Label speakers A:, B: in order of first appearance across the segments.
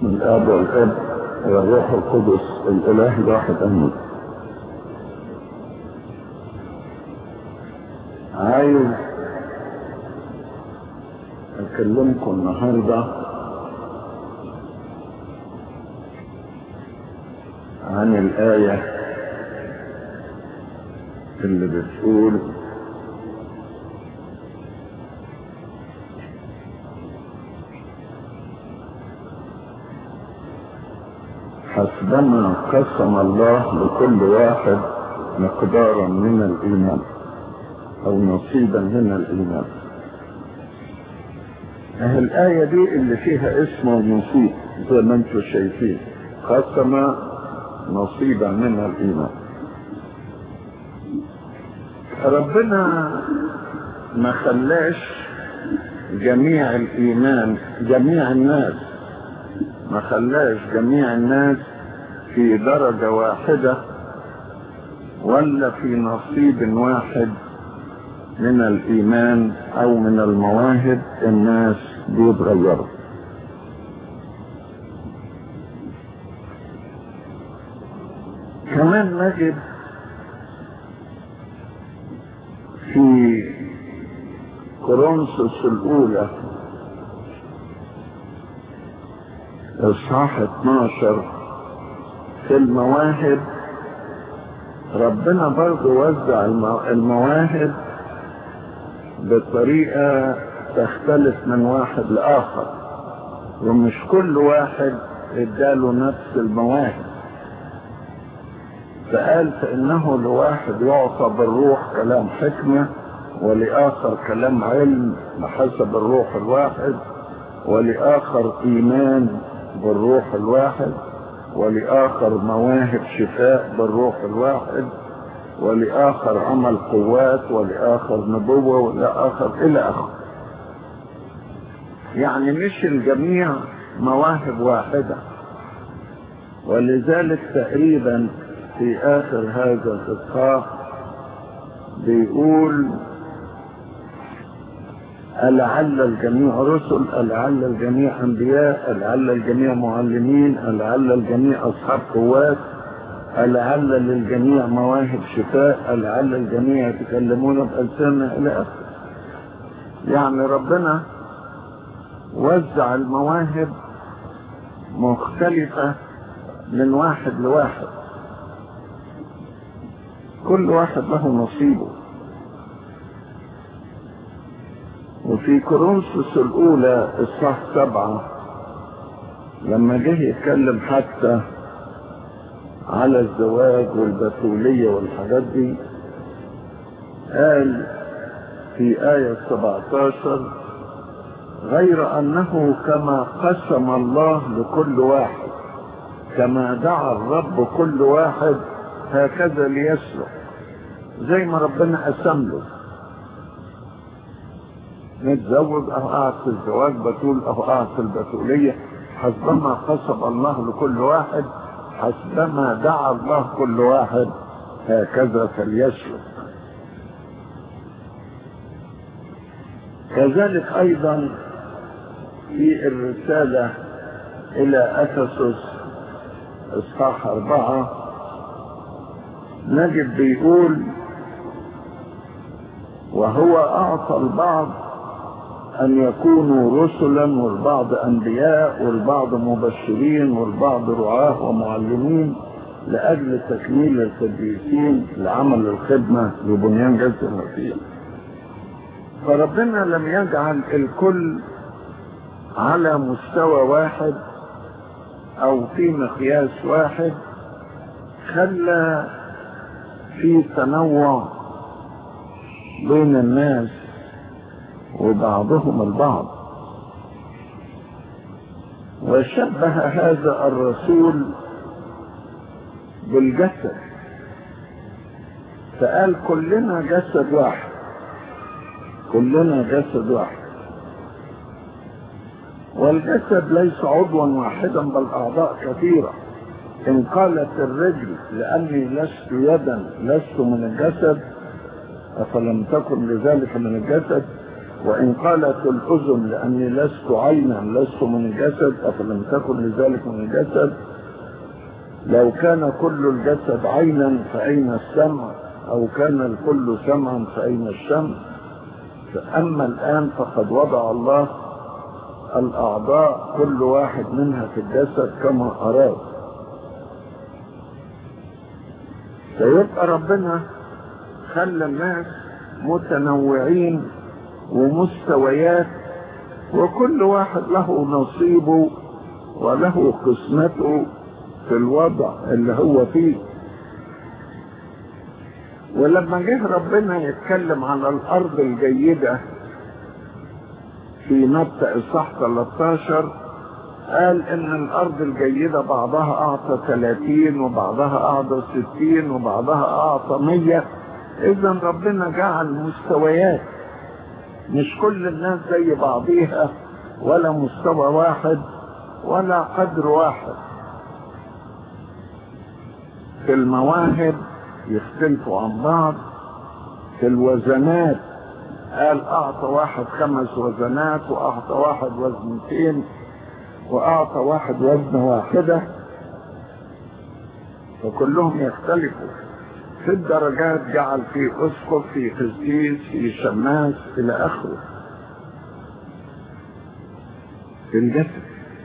A: من الاب والاب والروح القدس الاله الواحد امين عايز اكلمكم النهارده عن الايه اللي بتقول حسبما قسم الله لكل واحد مقدارا من الايمان او نصيبا من الايمان اهي الايه دي اللي فيها اسم ونصيب زي ما انتم شايفين قسم نصيبا من الايمان ربنا ما خلاش جميع الايمان جميع الناس ما خلاش جميع الناس في درجة واحدة ولا في نصيب واحد من الايمان او من المواهب الناس بيتغيروا كمان نجد في كورنثوس الاولى اصحاح 12 في المواهب ربنا برضه وزع المواهب بطريقة تختلف من واحد لآخر ومش كل واحد اداله نفس المواهب فقال فإنه لواحد يعطى بالروح كلام حكمة ولآخر كلام علم بحسب الروح الواحد ولآخر إيمان بالروح الواحد ولآخر مواهب شفاء بالروح الواحد ولآخر عمل قوات ولآخر نبوة ولآخر إلى آخر يعني مش الجميع مواهب واحدة ولذلك تقريبا في آخر هذا الإصحاح بيقول ألعل الجميع رسل ألعل الجميع أنبياء ألعل الجميع معلمين ألعل الجميع أصحاب قوات ألعل للجميع مواهب شفاء ألعل الجميع يتكلمون بألسنة إلى آخره يعني ربنا وزع المواهب مختلفة من واحد لواحد كل واحد له نصيبه وفي كورنثوس الأولى الصح سبعة لما جه يتكلم حتى على الزواج والبتولية والحاجات دي قال في آية 17 غير أنه كما قسم الله لكل واحد كما دعا الرب كل واحد هكذا ليسلك زي ما ربنا قسم له نتزوج أو قاعد في الزواج بتول أو قاعد في البتولية حسبما قسم الله لكل واحد حسبما دعا الله كل واحد هكذا فليسلك كذلك أيضا في الرسالة إلى أفسس إصحاح أربعة نجد بيقول وهو أعطى البعض أن يكونوا رسلا والبعض أنبياء والبعض مبشرين والبعض رعاة ومعلمين لأجل تكميل القديسين لعمل الخدمة لبنيان جسد المسيح فربنا لم يجعل الكل على مستوى واحد أو في مقياس واحد خلى في تنوع بين الناس وبعضهم البعض وشبه هذا الرسول بالجسد فقال كلنا جسد واحد كلنا جسد واحد والجسد ليس عضوا واحدا بل اعضاء كثيره ان قالت الرجل لاني لست يدا لست من الجسد افلم تكن لذلك من الجسد وإن قالت الأذن لأني لست عينا لست من الجسد أفلم تكن لذلك من الجسد لو كان كل الجسد عينا فأين السمع أو كان الكل سمعا فأين الشمع فأما الآن فقد وضع الله الأعضاء كل واحد منها في الجسد كما أراد فيبقى ربنا خلى الناس متنوعين ومستويات وكل واحد له نصيبه وله قسمته في الوضع اللي هو فيه ولما جه ربنا يتكلم عن الارض الجيدة في متى اصحاح 13 قال ان الارض الجيدة بعضها اعطى 30 وبعضها اعطى 60 وبعضها اعطى 100 اذا ربنا جعل مستويات مش كل الناس زي بعضيها ولا مستوى واحد ولا قدر واحد في المواهب يختلفوا عن بعض في الوزنات قال اعطى واحد خمس وزنات واعطى واحد وزنتين واعطى واحد وزنه واحده فكلهم يختلفوا في الدرجات جعل في اسقف في قسيس في شماس الى اخره في الجسد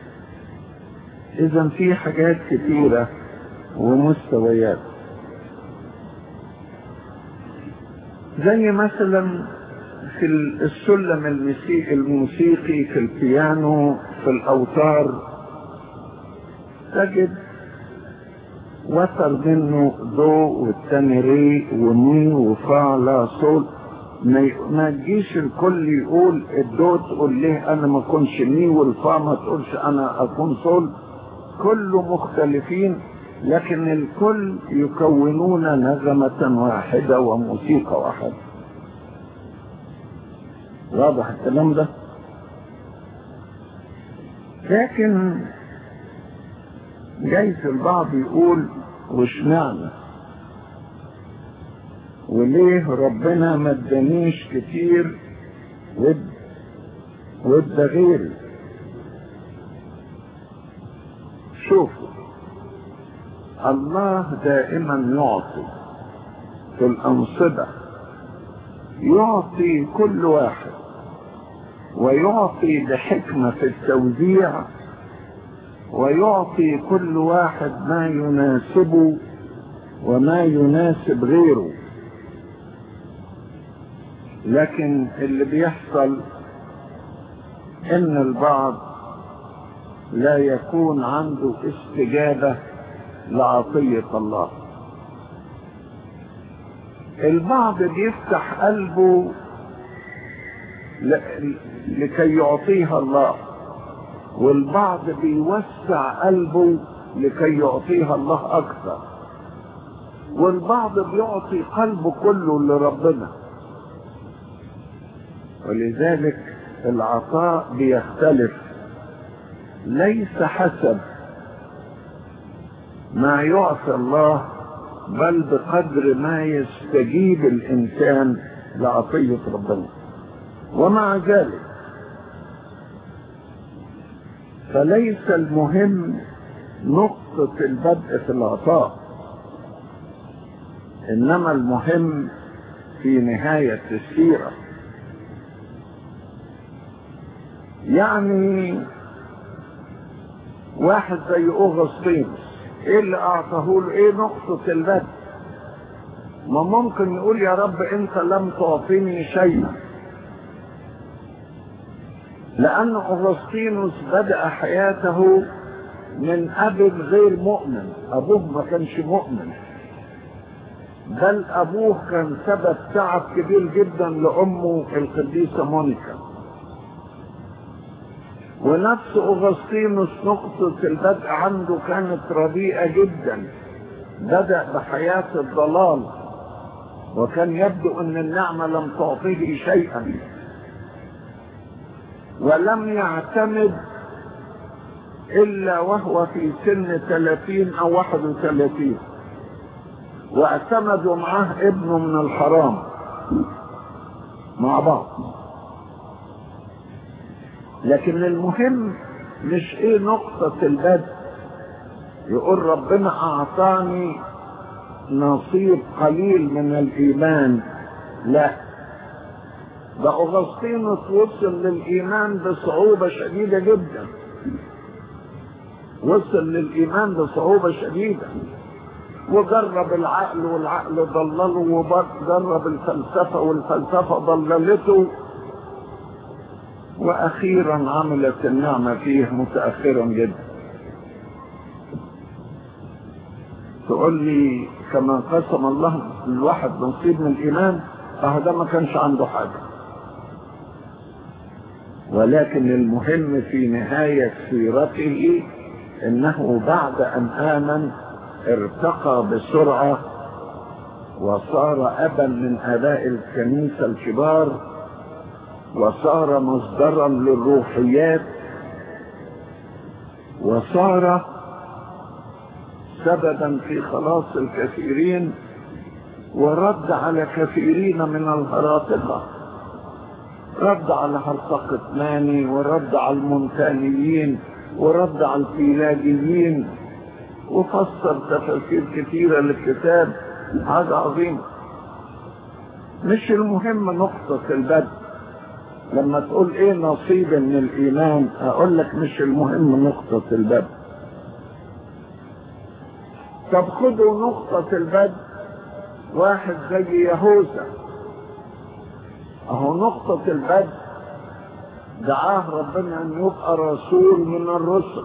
A: اذا في حاجات كثيره ومستويات زي مثلا في السلم الموسيقي, الموسيقي في البيانو في الاوتار تجد وتر منه دو والتاني ري ومي وفا لا صول ما تجيش الكل يقول الدو تقول ليه انا ما اكونش مي والفا ما تقولش انا اكون صول كله مختلفين لكن الكل يكونون نغمة واحدة وموسيقى واحدة واضح الكلام ده لكن جايز البعض يقول وش معنى وليه ربنا ما ادانيش كتير ود ود غيري شوفوا الله دائما يعطي في الأنصبة يعطي كل واحد ويعطي بحكمة في التوزيع ويعطي كل واحد ما يناسبه وما يناسب غيره لكن اللي بيحصل ان البعض لا يكون عنده استجابه لعطية الله البعض بيفتح قلبه لكي يعطيها الله والبعض بيوسع قلبه لكي يعطيها الله أكثر والبعض بيعطي قلبه كله لربنا ولذلك العطاء بيختلف ليس حسب ما يعطي الله بل بقدر ما يستجيب الإنسان لعطية ربنا ومع ذلك فليس المهم نقطة البدء في العطاء إنما المهم في نهاية السيرة يعني واحد زي أوغسطينوس ايه اللي اعطاه له ايه نقطة البدء ما ممكن يقول يا رب انت لم تعطيني شيئا لان اغسطينوس بدأ حياته من اب غير مؤمن ابوه ما كانش مؤمن بل ابوه كان سبب تعب كبير جدا لامه القديسة مونيكا ونفس أغسطينوس نقطة البدء عنده كانت رديئة جدا بدأ بحياة الضلال وكان يبدو أن النعمة لم تعطيه شيئا ولم يعتمد إلا وهو في سن 30 أو 31 واعتمدوا معاه ابنه من الحرام مع بعض لكن المهم مش ايه نقطة البدء يقول ربنا اعطاني نصيب قليل من الايمان لا ده اغسطينوس وصل للايمان بصعوبة شديدة جدا وصل للايمان بصعوبة شديدة وجرب العقل والعقل ضلله وجرب الفلسفة والفلسفة ضللته واخيرا عملت النعمة فيه متأخرا جدا تقول لي كما قسم الله الواحد نصيب من الايمان اه ده ما كانش عنده حاجة ولكن المهم في نهاية سيرته انه بعد ان امن ارتقى بسرعة وصار ابا من اباء الكنيسة الكبار وصار مصدرا للروحيات وصار سببا في خلاص الكثيرين ورد على كثيرين من الهراطقة رد على هرطقة ماني ورد على المونتانيين ورد على الفيلاجيين وفسر تفاسير كثيرة للكتاب حاجة عظيمة مش المهم نقطة البدء لما تقول ايه نصيب من الايمان اقول لك مش المهم نقطة البدء طب خدوا نقطة البدء واحد زي يهوذا اهو نقطة البدء دعاه ربنا ان يبقى رسول من الرسل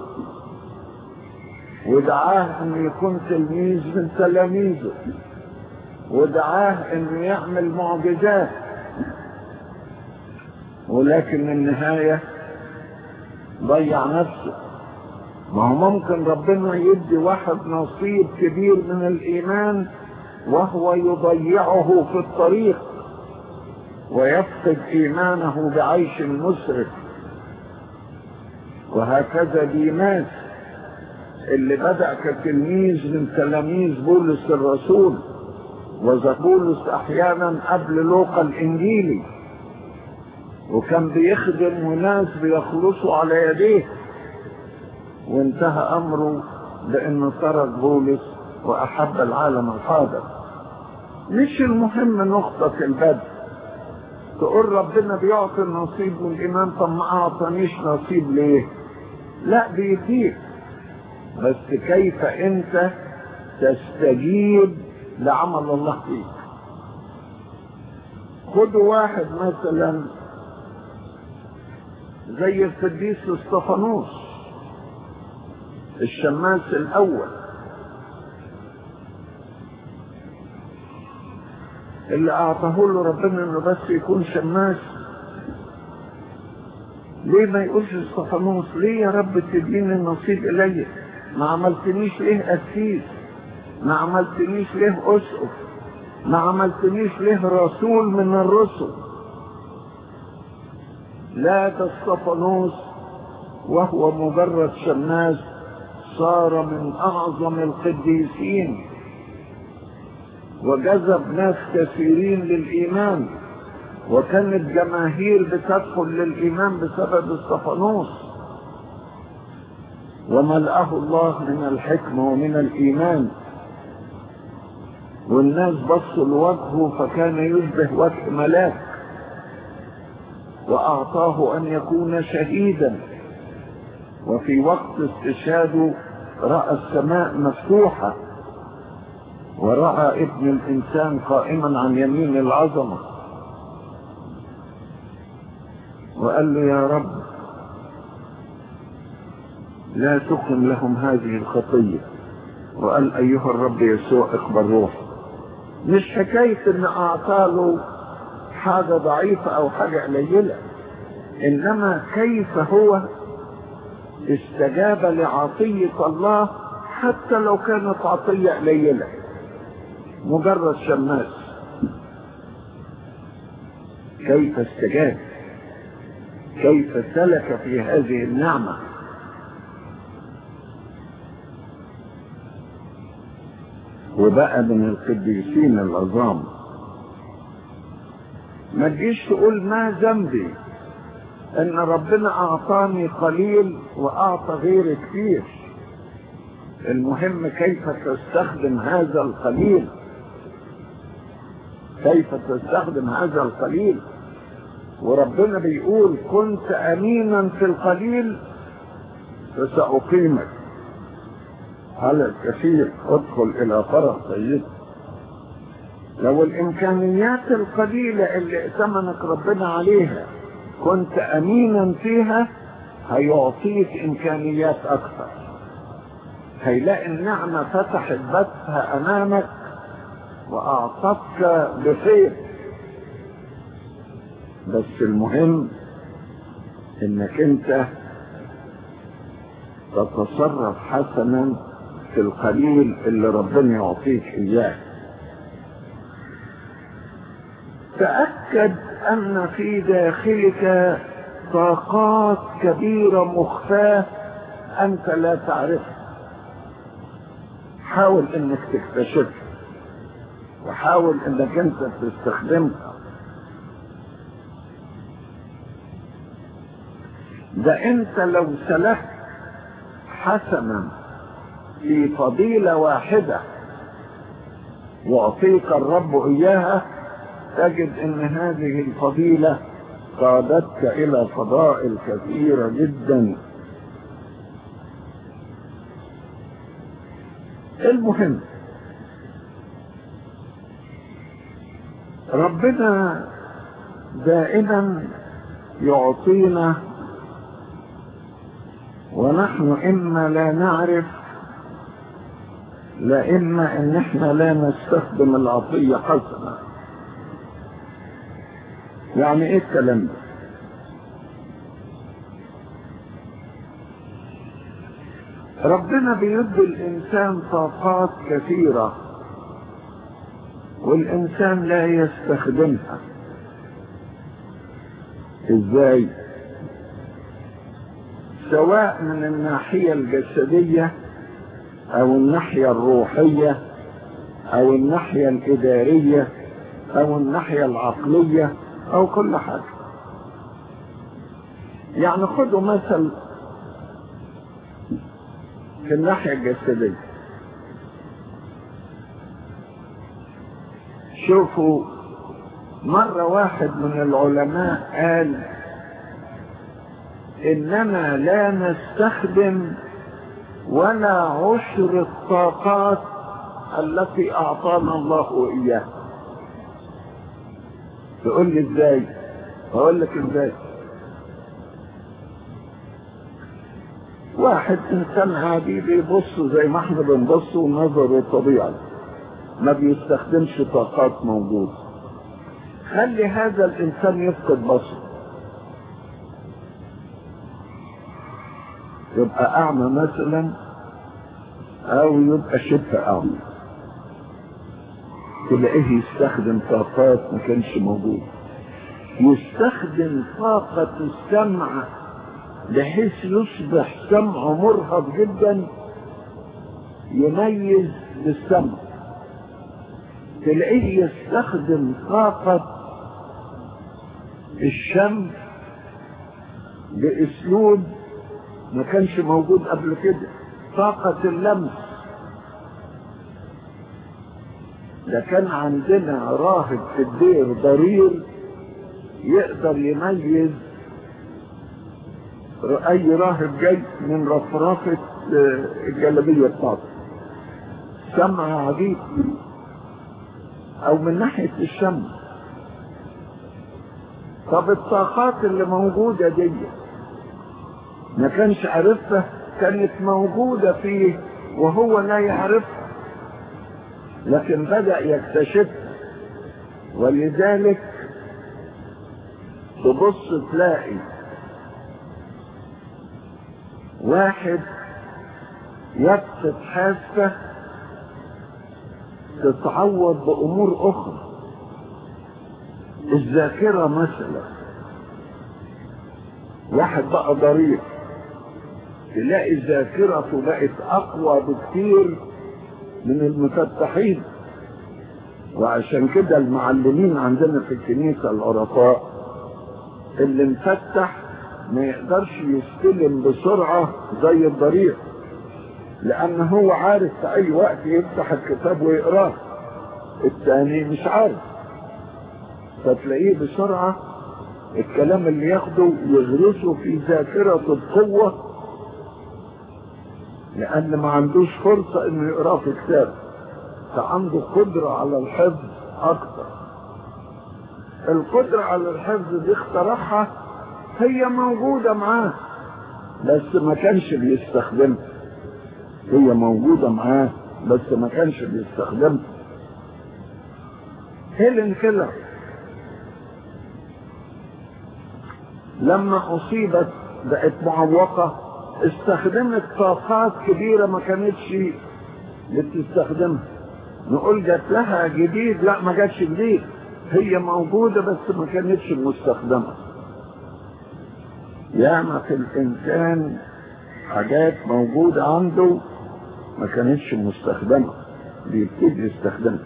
A: ودعاه ان يكون تلميذ من تلاميذه ودعاه انه يعمل معجزات ولكن النهاية ضيع نفسه ما هو ممكن ربنا يدي واحد نصيب كبير من الايمان وهو يضيعه في الطريق ويفقد ايمانه بعيش مسرف وهكذا ديماس اللي بدأ كتلميذ من تلاميذ بولس الرسول وذا بولس احيانا قبل لوقا الانجيلي وكان بيخدم وناس بيخلصوا على يديه وانتهى امره بانه ترك بولس واحب العالم الحاضر مش المهم نقطة البدء تقول ربنا بيعطي النصيب من الايمان طب ما اعطانيش نصيب ليه لا بيديك بس كيف انت تستجيب لعمل الله فيك خدوا واحد مثلا زي القديس اسطفانوس الشماس الاول اللي اعطاه له ربنا انه بس يكون شماس ليه ما يقولش اسطفانوس ليه يا رب تديني النصيب الي ما عملتنيش ليه قسيس ما عملتنيش ليه اسقف ما عملتنيش ليه رسول من الرسل لا ده اسطفانوس وهو مجرد شماس صار من اعظم القديسين وجذب ناس كثيرين للايمان وكانت جماهير بتدخل للايمان بسبب اسطفانوس وملأه الله من الحكمة ومن الإيمان والناس بصوا لوجهه فكان يشبه وجه ملاك وأعطاه أن يكون شهيدا وفي وقت استشهاده رأى السماء مفتوحة ورأى ابن الإنسان قائما عن يمين العظمة وقال له يا رب لا تقم لهم هذه الخطية وقال أيها الرب يسوع اقبل روحي مش حكاية ان اعطاله حاجة ضعيفة او حاجة قليلة انما كيف هو استجاب لعطية الله حتى لو كانت عطية قليلة مجرد شماس كيف استجاب كيف سلك في هذه النعمه وبقى من القديسين العظام ما تجيش تقول ما ذنبي ان ربنا اعطاني قليل واعطى غيري كتير المهم كيف تستخدم هذا القليل كيف تستخدم هذا القليل وربنا بيقول كنت امينا في القليل فساقيمك على الكثير ادخل الى فرح سيدك لو الامكانيات القليلة اللي ائتمنك ربنا عليها كنت امينا فيها هيعطيك امكانيات اكثر هيلاقي النعمة فتحت بثها امامك واعطتك بخير بس المهم انك انت تتصرف حسنا في القليل اللي ربنا يعطيك اياه تأكد أن في داخلك طاقات كبيرة مخفاة أنت لا تعرفها حاول أنك تكتشفها وحاول أنك أنت تستخدمها ده أنت لو سلكت حسنا في فضيلة واحدة يعطيك الرب إياها تجد ان هذه الفضيلة قادتك الى فضائل كثيرة جدا المهم ربنا دائما يعطينا ونحن اما لا نعرف لا اما ان احنا لا نستخدم العطية حسنا يعني ايه الكلام ده ربنا بيدي الانسان طاقات كثيرة والانسان لا يستخدمها ازاي سواء من الناحية الجسدية او الناحية الروحية او الناحية الادارية او الناحية العقلية او كل حاجة يعني خدوا مثل في الناحية الجسدية شوفوا مرة واحد من العلماء قال اننا لا نستخدم ولا عشر الطاقات التي اعطانا الله اياها تقول لي ازاي اقول لك ازاي واحد انسان عادي بيبص زي ما احنا بنبص ونظره طبيعي ما بيستخدمش طاقات موجوده خلي هذا الانسان يفقد بصره يبقى اعمى مثلا او يبقى شبه اعمى تلاقيه يستخدم طاقات ما كانش موجودة يستخدم طاقة السمع بحيث يصبح سمعه مرهق جدا يميز بالسمع تلاقيه يستخدم طاقة الشم باسلوب ما كانش موجود قبل كده طاقة اللمس ده كان عندنا راهب في الدير ضرير يقدر يميز اي راهب جاي من رفرفة الجلابية بتاعته سمع عجيب او من ناحية الشم طب الطاقات اللي موجودة دي ما كانش عارفها كانت موجودة فيه وهو لا يعرفها لكن بدأ يكتشفها ولذلك تبص تلاقي واحد يفقد حاسة تتعوض بأمور أخرى الذاكرة مثلا واحد بقى ضرير تلاقي ذاكرته بقت أقوى بكثير من المفتحين وعشان كده المعلمين عندنا في الكنيسة العرفاء اللي مفتح ما يقدرش يستلم بسرعة زي الضرير لأن هو عارف في أي وقت يفتح الكتاب ويقراه الثاني مش عارف فتلاقيه بسرعة الكلام اللي ياخده يغرسه في ذاكرة القوة لأن ما عندوش فرصة إنه يقراه في كتاب فعنده قدرة على الحفظ أكثر القدرة على الحفظ دي اخترعها هي موجودة معاه بس ما كانش بيستخدمها هي موجودة معاه بس ما كانش بيستخدمها هيلين كيلر لما أصيبت بقت معوقة استخدمت طاقات كبيرة ما كانتش بتستخدمها نقول جات لها جديد لا ما جاتش جديد هي موجودة بس ما كانتش مستخدمة ياما في الإنسان حاجات موجودة عنده ما كانتش مستخدمة بيبتدي يستخدمها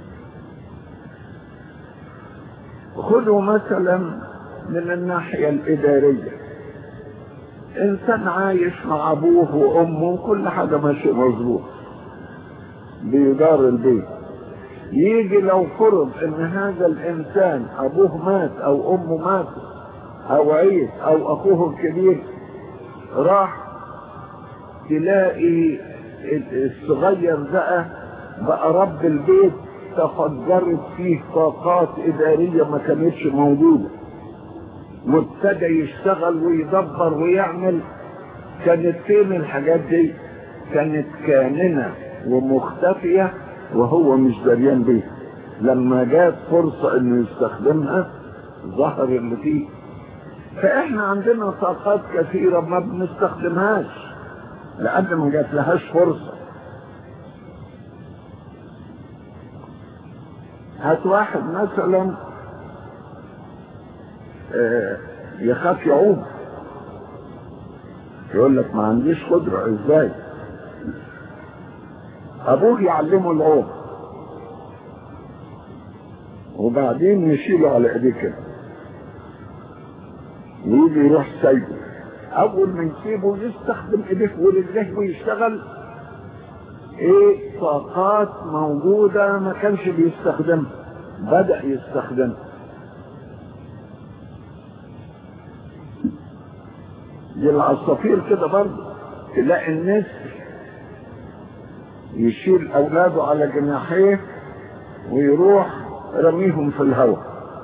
A: خذوا مثلا من الناحية الإدارية إنسان عايش مع أبوه وأمه كل حاجة ماشية مظبوط بيدار البيت يجي لو فرض ان هذا الانسان ابوه مات او امه مات او عيد او اخوه الكبير راح تلاقي الصغير ده بقى رب البيت تفجرت فيه طاقات اداريه ما كانتش موجوده وابتدى يشتغل ويدبر ويعمل كانت فين الحاجات دي كانت كامنه ومختفيه وهو مش دريان بيها لما جات فرصه انه يستخدمها ظهر اللي فيه فاحنا عندنا طاقات كثيره ما بنستخدمهاش لان ما جات لهاش فرصه هات واحد مثلا يخاف يعوم يقول لك ما عنديش قدرة ازاي ابوه يعلمه العوم وبعدين يشيله على ايديه كده ويجي يروح سايبه اول ما يسيبه يستخدم ايديه ورجليه ويشتغل ايه طاقات موجودة ما كانش بيستخدمها بدأ يستخدمها دي العصافير كده برضه تلاقي الناس يشيل اولاده على جناحيه ويروح رميهم في الهواء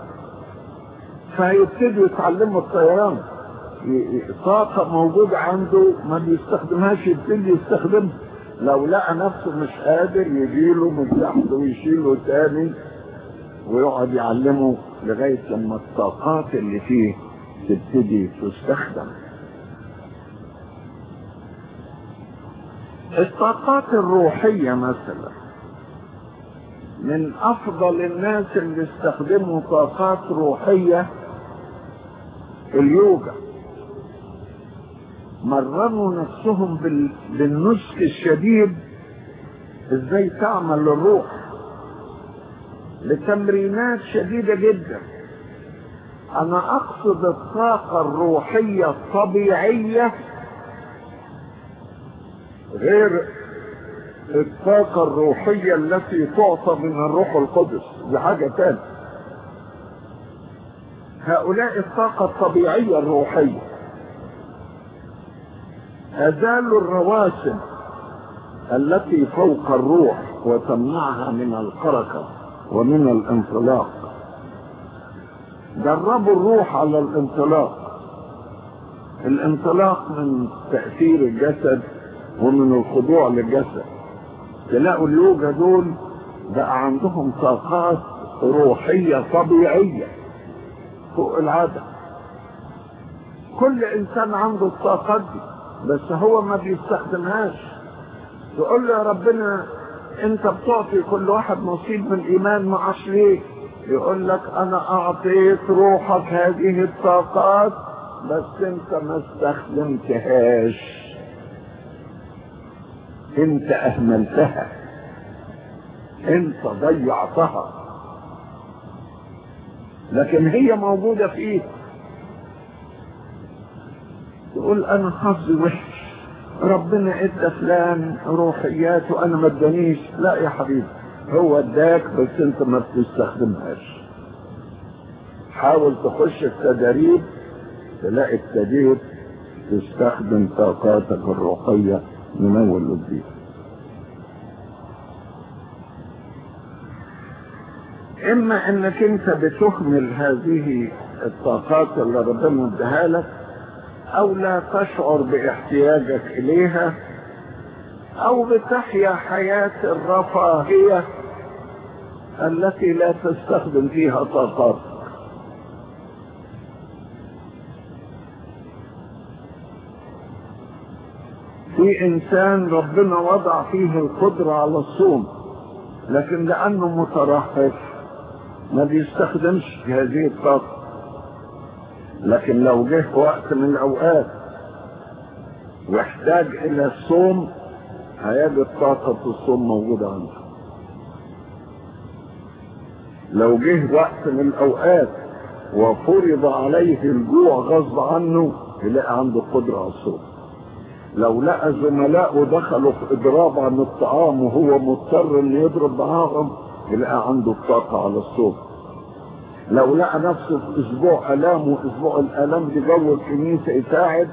A: فهيبتدوا يتعلموا الطيران طاقة موجودة عنده ما بيستخدمهاش يبتدي يستخدمها لو لقى نفسه مش قادر يجيله من تحت ويشيله تاني ويقعد يعلمه لغاية لما الطاقات اللي فيه تبتدي تستخدم الطاقات الروحية مثلا من أفضل الناس اللي استخدموا طاقات روحية اليوجا مرنوا نفسهم بالنسك الشديد ازاي تعمل الروح لتمرينات شديدة جدا انا اقصد الطاقة الروحية الطبيعية غير الطاقة الروحية التي تعطى من الروح القدس دي حاجة تانية هؤلاء الطاقة الطبيعية الروحية أزالوا الرواسم التي فوق الروح وتمنعها من الحركة ومن الانطلاق دربوا الروح على الانطلاق الانطلاق من تأثير الجسد ومن الخضوع للجسد تلاقوا اليوجا دول بقى عندهم طاقات روحية طبيعية فوق العادة كل انسان عنده الطاقات دي بس هو ما بيستخدمهاش تقول له يا ربنا انت بتعطي كل واحد نصيب من الايمان معاش ليه يقول لك انا اعطيت روحك هذه الطاقات بس انت ما استخدمتهاش انت اهملتها انت ضيعتها لكن هي موجودة في ايدك تقول انا حظي وحش ربنا ادى فلان روحيات وانا ما ادانيش لا يا حبيبي هو اداك بس انت ما بتستخدمهاش حاول تخش في تدريب تلاقي ابتديت تستخدم طاقاتك الروحية من اول وجديد اما انك انت بتهمل هذه الطاقات اللي ربنا اداها لك او لا تشعر باحتياجك اليها او بتحيا حياة الرفاهية التي لا تستخدم فيها طاقاتك في انسان ربنا وضع فيه القدرة على الصوم لكن لانه مترهف ما بيستخدمش هذه الطاقة لكن لو جه وقت من الاوقات واحتاج الى الصوم هيجد طاقة الصوم موجودة عنده لو جه وقت من الاوقات وفرض عليه الجوع غصب عنه يلاقي عنده قدرة على الصوم لو لقى زملائه دخلوا في اضراب عن الطعام وهو مضطر انه يضرب معاهم يلاقي عنده الطاقة على الصوم لو لقى نفسه في اسبوع الام واسبوع الالام دي جو الكنيسة يساعد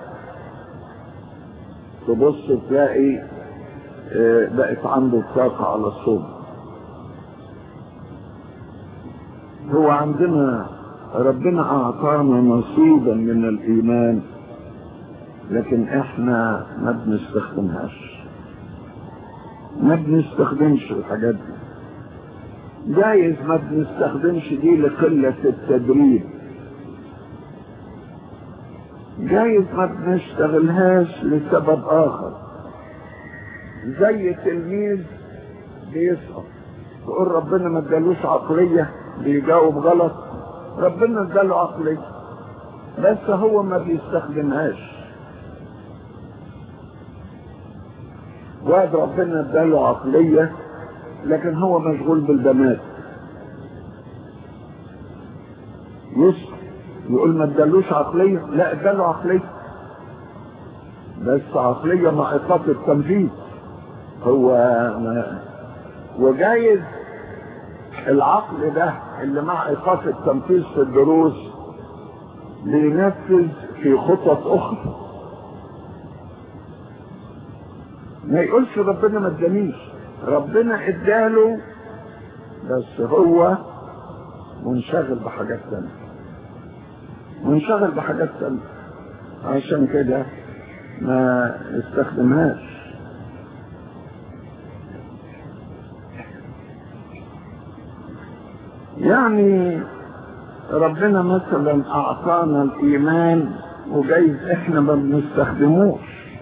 A: تبص تلاقي بقت عنده الطاقة على الصوم هو عندنا ربنا اعطانا نصيبا من الايمان لكن احنا ما بنستخدمهاش ما بنستخدمش الحاجات دي جايز ما بنستخدمش دي لقلة التدريب جايز ما بنشتغلهاش لسبب اخر زي تلميذ بيسقط تقول ربنا ما ادالوش عقلية بيجاوب غلط ربنا اداله عقلية بس هو ما بيستخدمهاش واد ربنا اداله عقلية لكن هو مشغول بالبنات يسر يقول ما ادالوش عقلية لا اداله عقلية بس عقلية مع إيقاف التنفيذ هو ما وجايز العقل ده اللي مع إيقاف التنفيذ في الدروس بينفذ في خطط أخرى ما يقولش ربنا ما ادانيش ربنا اداله بس هو منشغل بحاجات تانية منشغل بحاجات تانية عشان كده ما استخدمهاش يعني ربنا مثلا اعطانا الايمان وجايز احنا ما بنستخدموش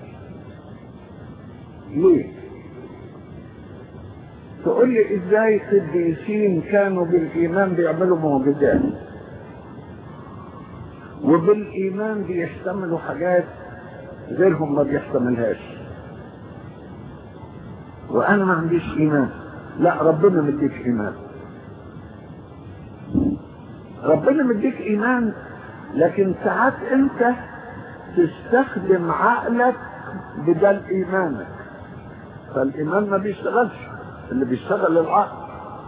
A: ليه تقول لي ازاي قديسين كانوا بالايمان بيعملوا معجزات وبالايمان بيحتملوا حاجات غيرهم ما بيحتملهاش وانا ما عنديش ايمان لا ربنا مديك ايمان ربنا مديك ايمان لكن ساعات انت تستخدم عقلك بدل ايمانك فالايمان ما بيشتغلش اللي بيشتغل العقل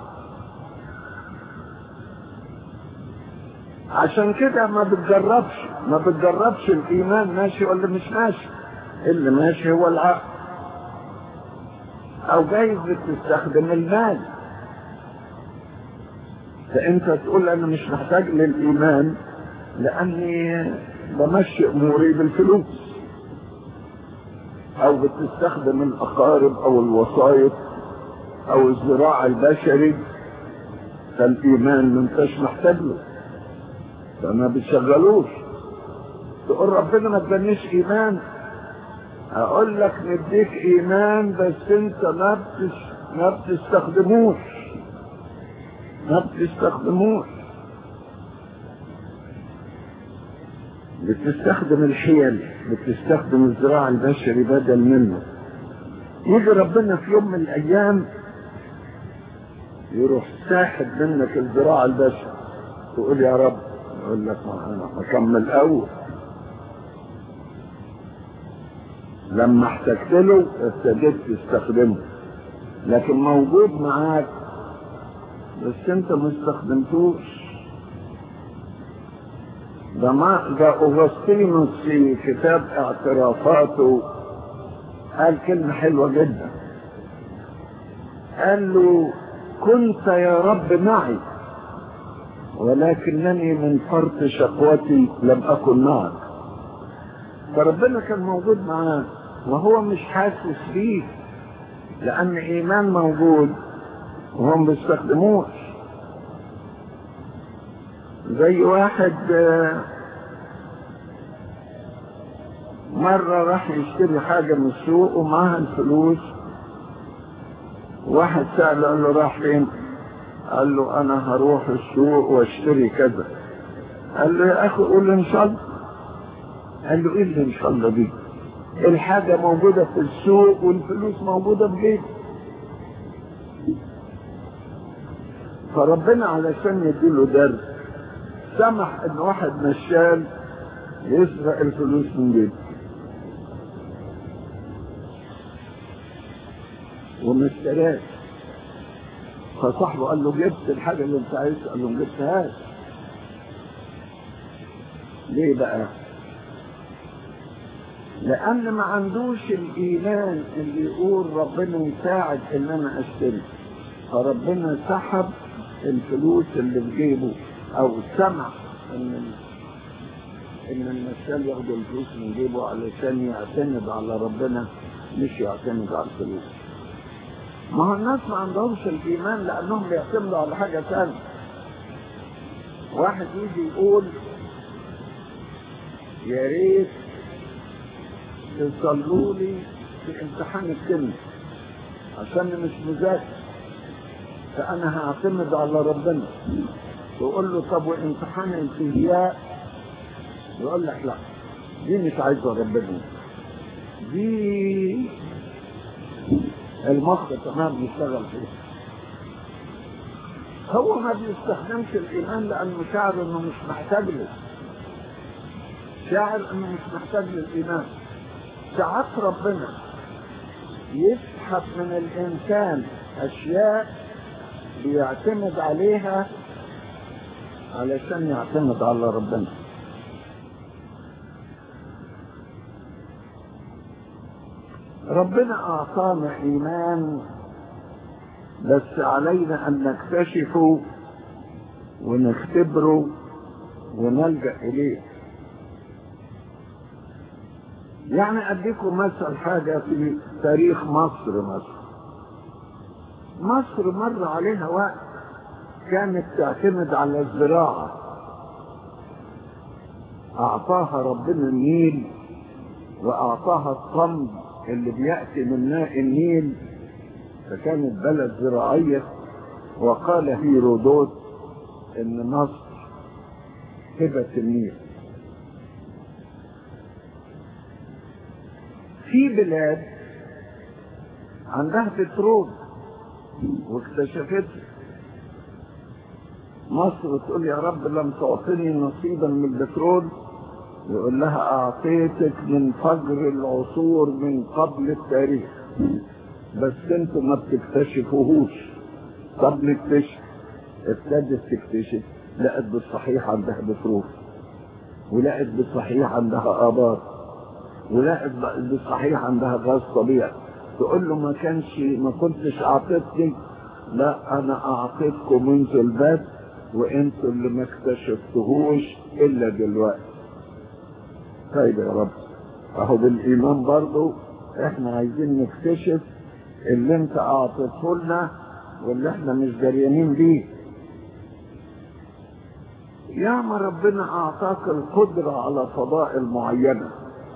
A: عشان كده ما بتجربش ما بتجربش الايمان ماشي ولا مش ماشي اللي ماشي هو العقل او جايز بتستخدم المال فانت تقول انا مش محتاج للايمان لاني بمشي اموري بالفلوس او بتستخدم الاقارب او الوسائط او الزراع البشري فالايمان ما انتش محتاج له فما بتشغلوش تقول ربنا ما ادانيش ايمان اقول لك نديك ايمان بس انت ما بتش ما بتستخدموش ما بتستخدموش بتستخدم الحيل بتستخدم الزراع البشري بدل منه يجي ربنا في يوم من الايام يروح ساحب منك الزراع البشري تقول يا رب يقول لك ما انا هكمل اول لما احتجت له ابتديت تستخدمه لكن موجود معاك بس انت ما استخدمتوش ده ما ده اوغسطينوس في كتاب اعترافاته قال كلمة حلوة جدا قال له كنت يا رب معي ولكنني من فرط شقوتي لم أكن معك فربنا كان موجود معاه وهو مش حاسس بيه لأن إيمان موجود وهم بيستخدموش زي واحد مرة راح يشتري حاجة من السوق ومعها الفلوس واحد سأله قال له راح فين قال له انا هروح السوق واشتري كذا قال له يا اخي قول ان شاء الله قال له ايه اللي ان شاء الله دي الحاجة موجودة في السوق والفلوس موجودة في جيبي فربنا علشان يديله درس سمح ان واحد نشال يسرق الفلوس من جيبه وما اشتراش فصاحبه قال له جبت الحاجة اللي انت عايزها قال له ما جبتهاش ليه بقى لان ما عندوش الايمان اللي يقول ربنا يساعد ان انا اشتري فربنا سحب الفلوس اللي في جيبه او سمع ان ان النشال ياخد الفلوس من جيبه علشان يعتمد على ربنا مش يعتمد على الفلوس ما هو الناس ما عندهمش الايمان لانهم بيعتمدوا على حاجه ثانيه واحد يجي يقول يا ريت تصلوا لي في امتحان الكلمة عشان مش مذاكر فانا هعتمد على ربنا تقول له طب وامتحان الفيزياء يقول لك لا دي مش عايزه ربنا دي المخ تمام بيشتغل فيها هو ما بيستخدمش الايمان لانه شاعر انه مش محتاج له شاعر انه مش محتاج للايمان ساعات ربنا يسحب من الانسان اشياء بيعتمد عليها علشان يعتمد على ربنا ربنا اعطانا ايمان بس علينا ان نكتشفه ونختبره ونلجا اليه يعني اديكم مثل حاجه في تاريخ مصر مثلا مصر مر عليها وقت كانت تعتمد على الزراعه اعطاها ربنا النيل واعطاها الطمد اللي بيأتي من ماء النيل فكانت بلد زراعية وقال هيرودوت ان مصر هبة النيل في بلاد عندها بترول واكتشفته مصر تقول يا رب لم تعطني نصيبا من البترول يقول لها اعطيتك من فجر العصور من قبل التاريخ بس انتوا ما بتكتشفوهوش طب نكتشف ابتدت تكتشف لقت بالصحيح عندها بترول ولقت بالصحيح عندها ابار ولقت بالصحيح عندها غاز طبيعي تقول له ما كانش ما كنتش اعطيتني لا انا اعطيتكم منذ البدء وانتوا اللي ما اكتشفتهوش الا دلوقتي طيب يا رب اهو بالايمان برضو احنا عايزين نكتشف اللي انت اعطيته لنا واللي احنا مش دريانين بيه يا ما ربنا اعطاك القدرة على فضائل معينة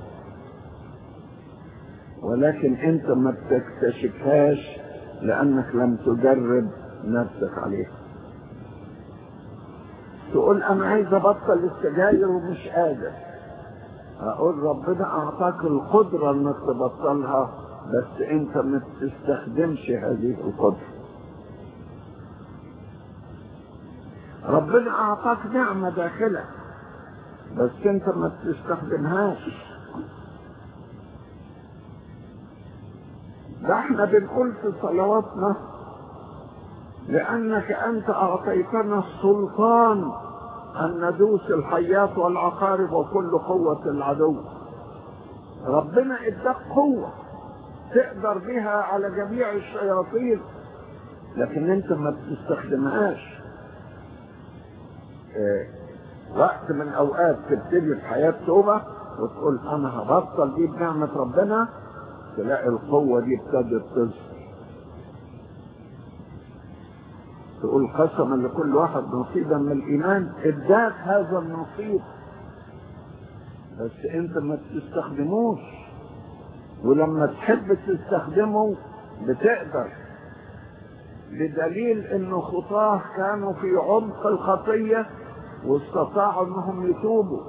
A: ولكن انت ما بتكتشفهاش لانك لم تجرب نفسك عليها تقول انا عايز ابطل السجاير ومش قادر اقول ربنا اعطاك القدرة انك تبطلها بس انت ما بتستخدمش هذه القدرة ربنا اعطاك نعمة داخلك بس انت ما بتستخدمهاش ده احنا بنقول في صلواتنا لأنك أنت أعطيتنا السلطان أن ندوس الحيات والعقارب وكل قوة العدو ربنا اداك قوة تقدر بها على جميع الشياطين لكن انت ما بتستخدمهاش اه وقت من اوقات تبتدي في حياة توبة وتقول انا هبطل دي بنعمة ربنا تلاقي القوة دي ابتدت تظهر تقول قسما لكل واحد نصيبا من الايمان اداك هذا النصيب بس انت ما بتستخدموش ولما تحب تستخدمه بتقدر بدليل ان خطاه كانوا في عمق الخطية واستطاعوا انهم يتوبوا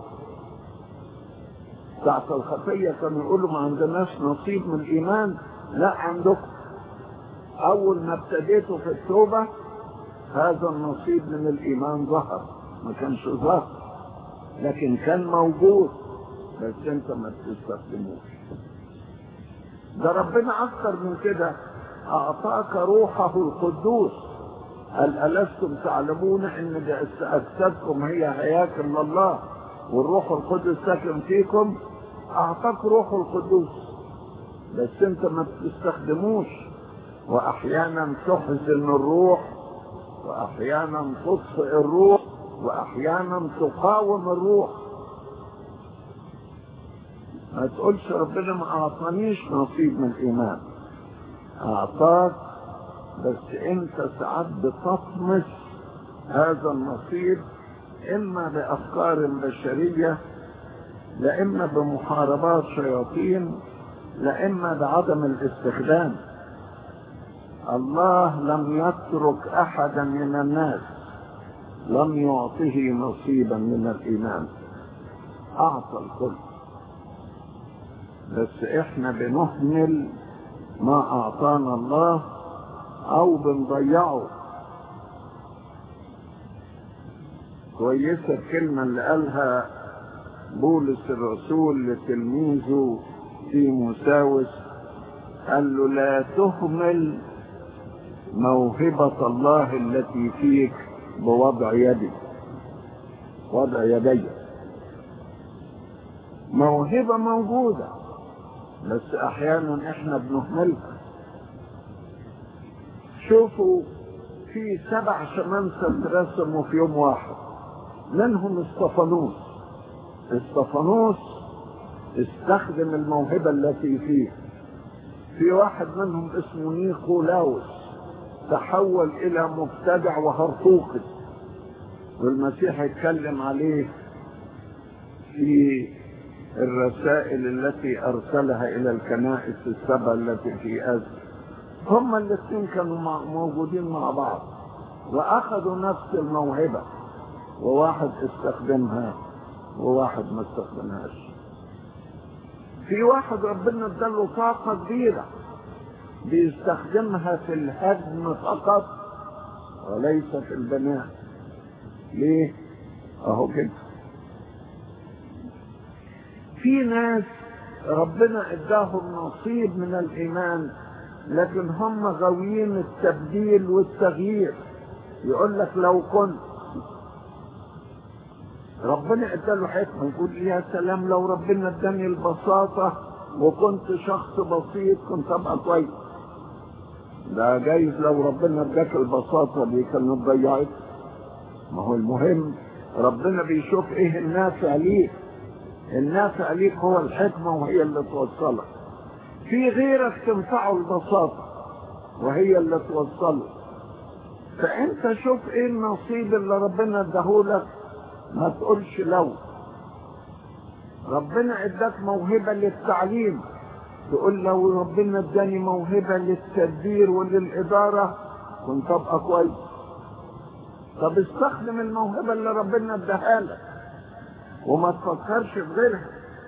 A: ساعة الخطية كانوا يقولوا ما عندناش نصيب من الايمان لا عندكم اول ما ابتديتوا في التوبة هذا النصيب من الايمان ظهر ما كانش ظهر لكن كان موجود بس انت ما بتستخدموش ده ربنا اكثر من كده اعطاك روحه القدوس هل ألستم تعلمون ان اجسادكم هي هياكل لله والروح القدس ساكن فيكم اعطاك روح القدوس بس انت ما بتستخدموش واحيانا تحزن الروح واحيانا تطفئ الروح واحيانا تقاوم الروح ما تقولش ربنا ما اعطانيش نصيب من الايمان اعطاك بس انت ساعات بتطمس هذا النصيب اما بافكار بشريه لا اما بمحاربات شياطين لا اما بعدم الاستخدام الله لم يترك احدا من الناس لم يعطه نصيبا من الايمان اعطى الكل بس احنا بنهمل ما اعطانا الله او بنضيعه كويسة الكلمة اللي قالها بولس الرسول لتلميذه تيموساوس قال له لا تهمل موهبة الله التي فيك بوضع يدي وضع يدي موهبة موجودة بس احيانا احنا بنهملها شوفوا في سبع شمامسة رسموا في يوم واحد منهم استفانوس استفانوس استخدم الموهبة التي فيه في واحد منهم اسمه نيقولاوس تحول الى مبتدع وهرطوقي والمسيح يتكلم عليه في الرسائل التي ارسلها الى الكنائس السبع التي في اسيا هما الاثنين كانوا موجودين مع بعض واخذوا نفس الموهبة وواحد استخدمها وواحد ما استخدمهاش في واحد ربنا اداله طاقة كبيرة بيستخدمها في الهدم فقط وليس في البناء ليه اهو كده في ناس ربنا اداهم نصيب من الايمان لكن هم غاويين التبديل والتغيير يقول لك لو كنت ربنا اداله حكمه يقول يا سلام لو ربنا اداني البساطه وكنت شخص بسيط كنت ابقى كويس ده جايز لو ربنا اداك البساطه دي كانت ضيعت ما هو المهم ربنا بيشوف ايه النافع ليك النافع ليك هو الحكمه وهي اللي توصلك في غيرك تنفعه البساطه وهي اللي توصله فانت شوف ايه النصيب اللي ربنا اداهولك ما تقولش لو ربنا اداك موهبة للتعليم تقول لو ربنا اداني موهبة للتدبير وللإدارة كنت ابقى كويس طب استخدم الموهبة اللي ربنا اداها لك وما تفكرش في غيرها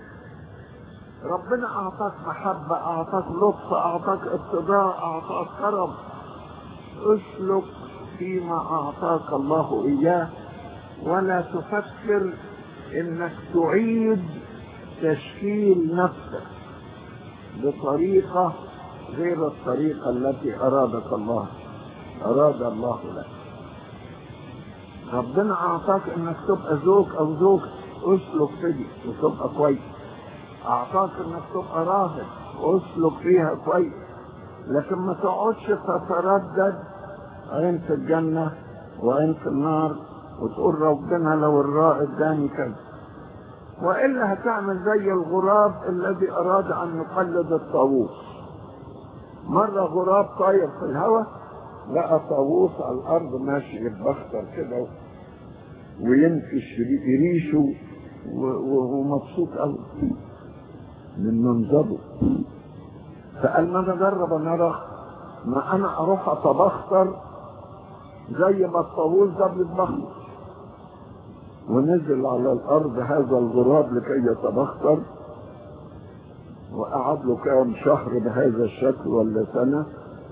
A: ربنا اعطاك محبة اعطاك لطف اعطاك اتضاع اعطاك كرم اسلك فيما اعطاك الله اياه ولا تفكر انك تعيد تشكيل نفسك بطريقة غير الطريقة التي أرادك الله أراد الله لك ربنا أعطاك إنك تبقى زوج أو زوج أسلك فيه وتبقى كويس أعطاك إنك تبقى راهب أسلك فيها كويس لكن ما تقعدش تتردد عين في الجنة وعين في النار وتقول ربنا لو الرائد اداني كذا وإلا هتعمل زي الغراب الذي أراد أن يقلد الطاووس مرة غراب طاير في الهواء لقى طاووس على الأرض ماشي يتبختر كده وينفش ريشه ومبسوط قوي من منظره فقال ما نجرب انا اروح ما انا اروح اتبختر زي ما الطاووس ده بيتبختر ونزل على الارض هذا الغراب لكي يتبختر وقعد له كام شهر بهذا الشكل ولا سنه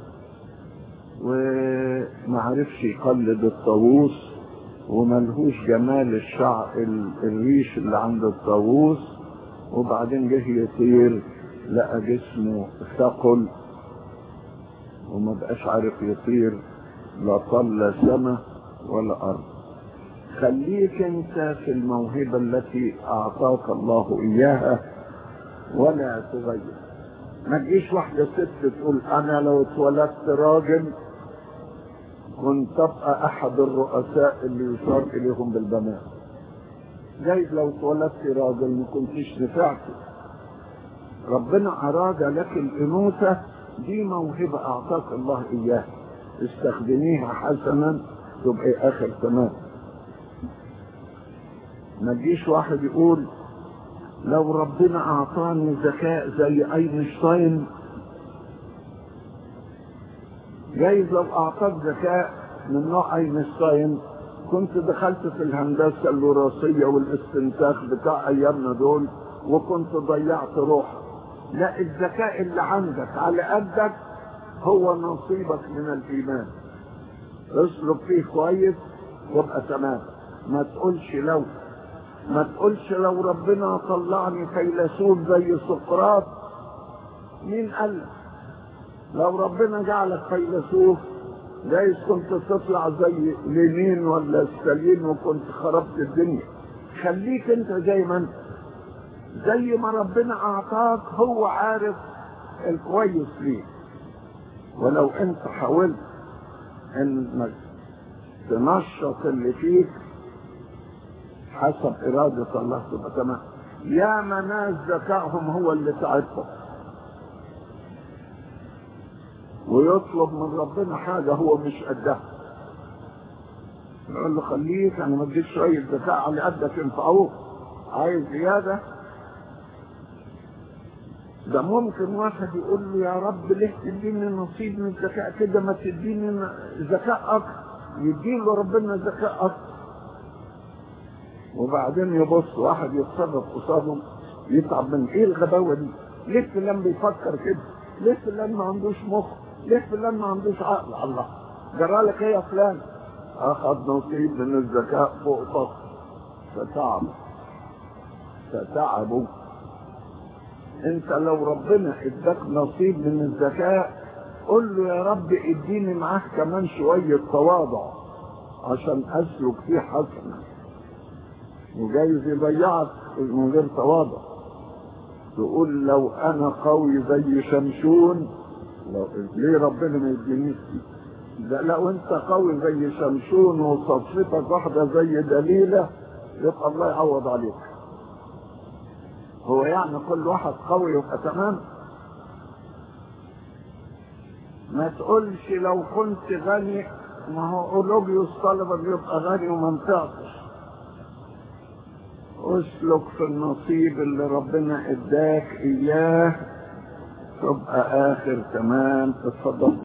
A: وما عرفش يقلد الطاووس وملهوش جمال الشعر الريش اللي عند الطاووس وبعدين جه يطير لقى جسمه ثقل وما بقاش عارف يطير لا طل سما ولا ارض خليك انت في الموهبة التي اعطاك الله اياها ولا تغير ما تجيش واحدة ست تقول انا لو اتولدت راجل كنت ابقى احد الرؤساء اللي يشار اليهم بالبنات جايز لو اتولدت راجل ما كنتش نفعت ربنا اراد لك الانوثة دي موهبة اعطاك الله اياها استخدميها حسنا تبقى اخر تمام ما تجيش واحد يقول لو ربنا اعطاني ذكاء زي اينشتاين جايز لو اعطاك ذكاء من نوع اينشتاين كنت دخلت في الهندسة الوراثية والاستنتاج بتاع ايامنا دول وكنت ضيعت روحك لا الذكاء اللي عندك على قدك هو نصيبك من الايمان اسلك فيه كويس وابقى تمام ما تقولش لو ما تقولش لو ربنا طلعني فيلسوف زي سقراط مين قال لك لو ربنا جعلك فيلسوف جايز كنت تطلع زي لينين ولا ستالين وكنت خربت الدنيا خليك انت زي ما انت زي ما ربنا اعطاك هو عارف الكويس ليك ولو انت حاولت انك تنشط اللي فيك حسب إرادة الله تبقى تمام يا ناس ذكائهم هو اللي تعبهم ويطلب من ربنا حاجة هو مش قدها يقول له خليك انا ما اديك شوية ذكاء على قدك ينفعوك عايز زيادة ده ممكن واحد يقول له يا رب ليه تديني نصيب من الذكاء كده ما تديني ذكاء اكتر يديله ربنا ذكاء اكتر وبعدين يبص واحد يتصرف قصاده يتعب من ايه الغباوه دي؟ ليه فلان بيفكر كده؟ ليه فلان ما عندوش مخ؟ ليه فلان ما عندوش عقل؟ الله جرالك ايه يا فلان؟ اخذ نصيب من الذكاء فوق طاقه فتعب فتعبوا انت لو ربنا اداك نصيب من الذكاء قل له يا رب اديني معاه كمان شويه تواضع عشان اسلك فيه حسنه وجايز يضيعك من غير تواضع تقول لو انا قوي زي شمشون لو ليه ربنا ما يدينيش ده لو انت قوي زي شمشون وصفتك واحده زي دليله يبقى الله يعوض عليك هو يعني كل واحد قوي يبقى تمام ما تقولش لو كنت غني ما هو اولوبيوس طلب ان يبقى غني وما نفعتش اسلك في النصيب اللي ربنا اداك اياه تبقى اخر تمام اتفضل